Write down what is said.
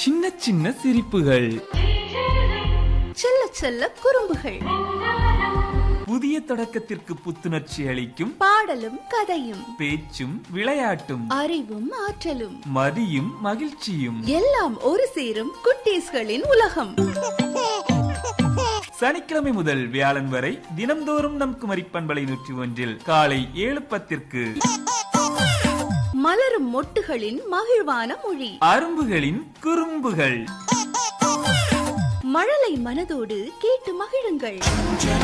சின்ன சின்ன சிரிப்புகள் செல்ல செல்ல குறும்புகள் புதிய தொடக்கத்திற்கு புத்துணர்ச்சி அளிக்கும் பாடலும் கதையும் பேச்சும் விளையாட்டும் அறிவும் ஆற்றலும் மதியும் மகிழ்ச்சியும் எல்லாம் ஒரு சேரும் குட்டீஸ்களின் உலகம் சனிக்கிழமை முதல் வியாழன் வரை தினம்தோறும் நம் குமரி பண்பலை நூற்றி ஒன்றில் காலை ஏழு பத்திற்கு மலரும் மொட்டுகளின் மகிழ்வான மொழி அரும்புகளின் குறும்புகள் மழலை மனதோடு கேட்டு மகிழுங்கள்